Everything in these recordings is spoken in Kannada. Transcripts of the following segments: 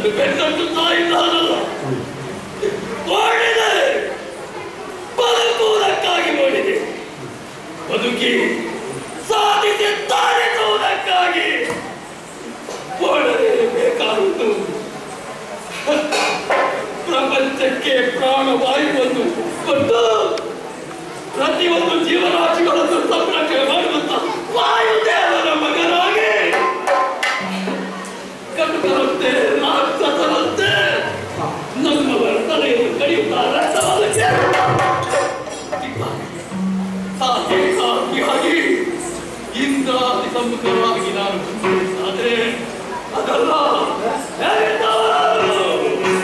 ನನ್ನನ್ನು ಬೆನ್ನಟ್ಟುತ್ತಾ ಇದ್ದಾನಲ್ಲ ಮಾಡಿದೆ ಬದುಕುವುದಕ್ಕಾಗಿ ಮಾಡಿದೆ ಬದುಕಿ ಸಾಧಿಸಿ ತಾರಿಸುವುದಕ್ಕಾಗಿ ಮಾಡಲೇಬೇಕಾದದ್ದು ಪ್ರಪಂಚಕ್ಕೆ ಪ್ರಾಣವಾಯುವನ್ನು ಕೊಟ್ಟು ಪ್ರತಿಯೊಂದು ಜೀವರಾಶಿಗಳನ್ನು ಸಂರಕ್ಷಣೆ ಮಾಡುವಂತ ವಾಯುದೇವರ ಮಗನಾಗಿ ಕಟುಕರಂತೆ ರಾಕ್ಷಸರಂತೆ ನಮ್ಮವರ ತಲೆಯನ್ನು ಕಡಿಯುತ್ತಾ ರಕ್ತವನ್ನು ಹಾಗೆ ಸಾಧ್ವಿಯಾಗಿ ಇಂದ್ರಾದಿ ಸಮ್ಮುಖವಾಗಿ ನಾನು ಆದರೆ ಅದಲ್ಲ ಹೇಗಿದ್ದವರು?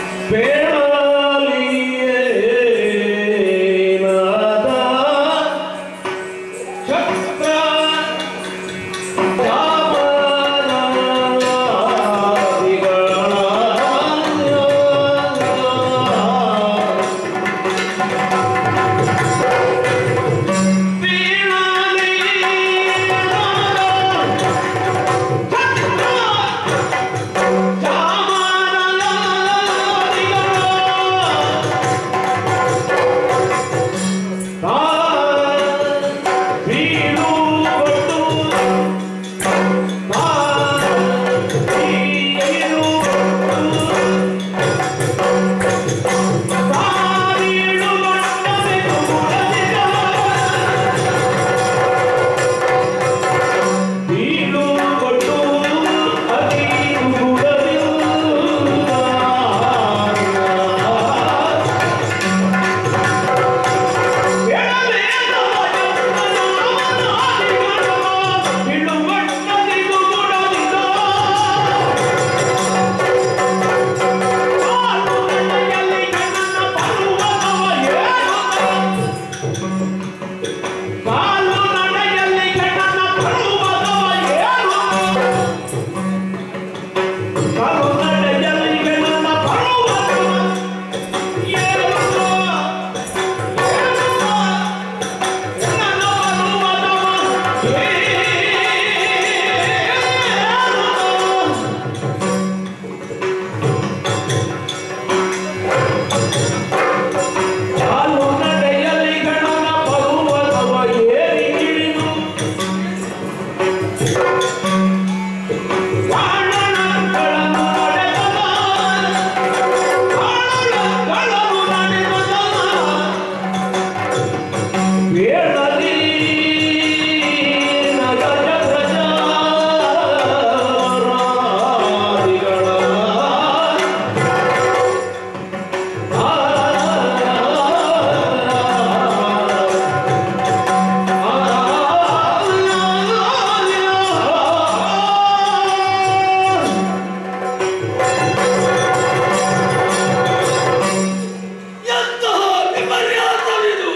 ಎಂತಹ ವಿಪರ್ಯಾಸವಿದು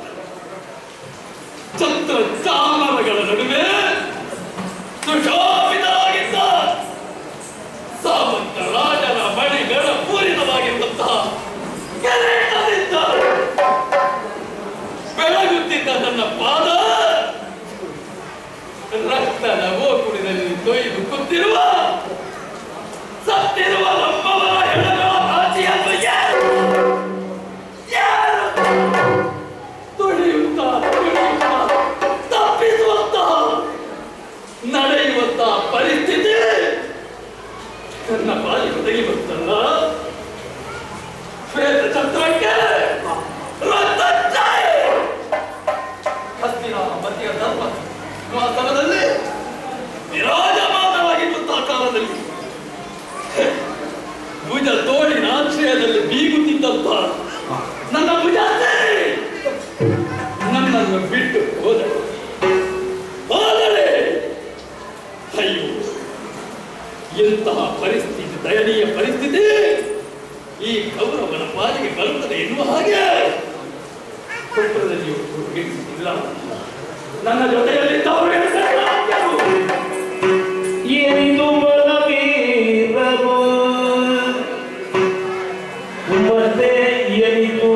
ಛತ್ರ ಚಾಮರಗಳ ನಡುವೆ ಸುಶೋಭಿತವಾಗಿದ್ದ ಸಾಮಂತ ರಾಜನ ಮಣಿಗಳ ಪೂರಿತವಾಗಿದ್ದಂತಹ ಕಿರೀಟದಿಂದ ಬೆಳಗುತ್ತಿದ್ದ ನನ್ನ ಪಾದ ರಕ್ತದ ಓಕುಳಿದಲ್ಲಿ ತೊಯ್ದು ಕುತ್ತಿರುವ ಸತ್ತಿರುವ ನಮ್ಮವರ ಹೆಣಗಳ ರಾಶಿಯನ್ನು ಯಾರು ಯಾರು ತುಳಿಯುತ್ತಾ ತುಳಿಯುತ್ತಾ ತಪ್ಪಿಸುವಂತಹ ನಡೆಯುವಂತಹ ಪರಿಸ್ಥಿತಿ ನನ್ನ ಬಾಯಿ ಒದಗಿ ಬಂತಲ್ಲ ಶ್ವೇತ ಚಕ್ರಕ್ಕೆ ರಕ್ತಚ್ಛಾಯೆ. ಹಸ್ತಿನ ಮಧ್ಯ ಧರ್ಮ ವಾಸ್ತವದಲ್ಲಿ ವಿರಾಜಮಾನವಾಗಿದ್ದಂತಹ ಕಾಲದಲ್ಲಿ ಭುಜ ತೋಳಿನ ಆಶ್ರಯದಲ್ಲಿ ಬೀಗುತ್ತಿದ್ದಂತ ನನ್ನ ಭುಜ ನನ್ನನ್ನು ಬಿಟ್ಟು ಹೋದ ಹೋದರೆ ಅಯ್ಯೋ ಎಂತಹ ಪರಿಸ್ಥಿತಿ ದಯನೀಯ ಪರಿಸ್ಥಿತಿ ಈ ಕೌರವನ ಪಾಲಿಗೆ ಬರುತ್ತದೆ ಎನ್ನುವ ಹಾಗೆ ಕೊಪ್ಪಳದಲ್ಲಿ ಇಲ್ಲ ನನ್ನ ಜೊತೆಯಲ್ಲಿದ್ದವರು ಹೆಸರು ಏನಿದು ಬಲವೀರರು ಮತ್ತೆ ಏನಿದು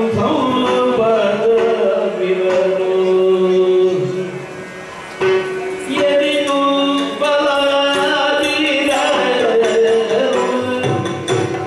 ಸೌಭಾಗ್ಯವಿರರು ಏನಿದು ಬಲವೀರರು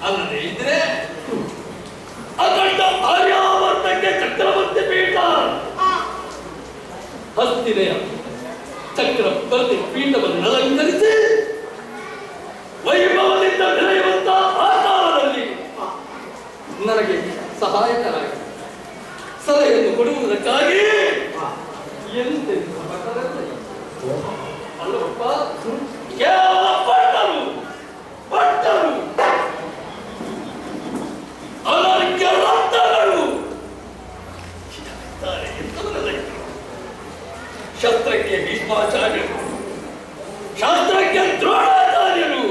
ಅಲ್ಲದೆ ಇದ್ರೆ ಅಖಂಡ ಆರ್ಯಾವರ್ತಕ್ಕೆ ಚಕ್ರವರ್ತಿ ಪೀಠ ಹಸ್ತಿನೆಯ ಚಕ್ರವರ್ತಿ ಪೀಠವನ್ನು ಅಲಂಕರಿಸಿ ವೈಭವದಿಂದ ಬೆಳೆಯುವಂತ ಆಕಾರದಲ್ಲಿ ನನಗೆ ಸಹಾಯಕರಾಗಿ ಸಲಹೆಯನ್ನು ಕೊಡುವುದಕ್ಕಾಗಿ ಎಂತೆಂಥ ಭಟರಲ್ಲ ಈ ಅಲ್ಲವಪ್ಪ ಕೇವಲ ಪಟ್ಟರು ಪಟ್ಟರು ಅನರ್ಘ್ಯ ರಕ್ತಗಳು ಇದ್ದಾರೆ ಎಂತವರೆಲ್ಲ ಇದ್ರು. ಶಸ್ತ್ರಕ್ಕೆ ಭೀಷ್ಮಾಚಾರ್ಯರು ಶಾಸ್ತ್ರಕ್ಕೆ ದ್ರೋಣಾಚಾರ್ಯರು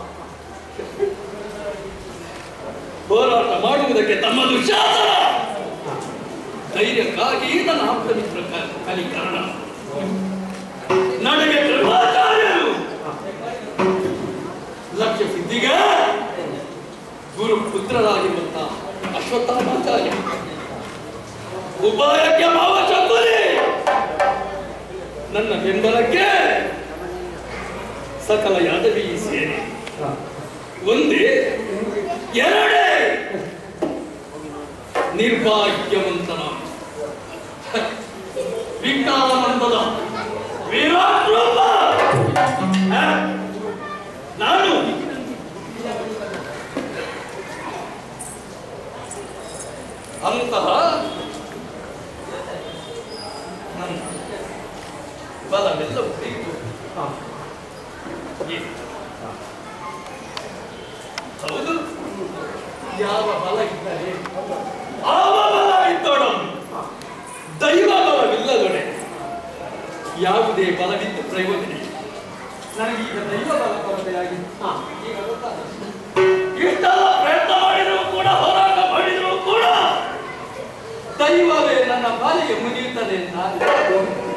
ಹೋರಾಟ ಮಾಡುವುದಕ್ಕೆ ತಮ್ಮ ದುಶಾಸನ ಧೈರ್ಯಕ್ಕಾಗಿ ನನ್ನ ಆಪ್ತ ಮಿತ್ರ ಕ- ಕಲಿಕರಣ ನನಗೆ ಕೃಪಾಚಾರ್ಯರು ಲಕ್ಷ್ಯ ಸಿದ್ಧಿಗೆ ಗುರು ಪುತ್ರರಾಗಿರುವಂತ ಅಶ್ವತ್ಥಾಮಾಚಾರ್ಯ ಉಪಾಯಕ್ಕೆ ಮಾವ ಚಂಬಲಿ ನನ್ನ ಬೆಂಬಲಕ್ಕೆ ಸಕಲ ಯಾದವಿ ಸೇನೆ ಒಂದೇ ಎರಡೇ ನಿರ್ಭಾಗ್ಯವಂತನ ವಿಜ್ಞಾನಂದದ ವಿರಾಟ್ ರೂಪ ಹ? ನಾನು ಅಂತಹ ನನ್ನ ಬಲವೆಲ್ಲವೂ ಇತ್ತು ಏನು? ಹೌದು ಯಾವ ಬಲ ಇದ್ದರೆ ಆವ ಬಲ ಇದ್ದೊಡಂ ದೈವ ಬಲವಿಲ್ಲದೊಡೆ ಯಾವುದೇ ಬಲವಿದ್ದು ಪ್ರಯೋಜನ ಇಲ್ಲ. ನನಗೀಗ ದೈವ ಬಲ ಕೊರತೆಯಾಗಿ ಈಗ ಗೊತ್ತಾದ ಇಷ್ಟೆಲ್ಲ ಪ್ರಯತ್ನ ಮಾಡಿದರೂ ಕೂಡ ಹೋರಾಟ ಮಾಡಿದರೂ ಕೂಡ ದೈವವೇ ನನ್ನ ಬಾಲಿಗೆ ಮುಗಿಯುತ್ತದೆ ಅಂತ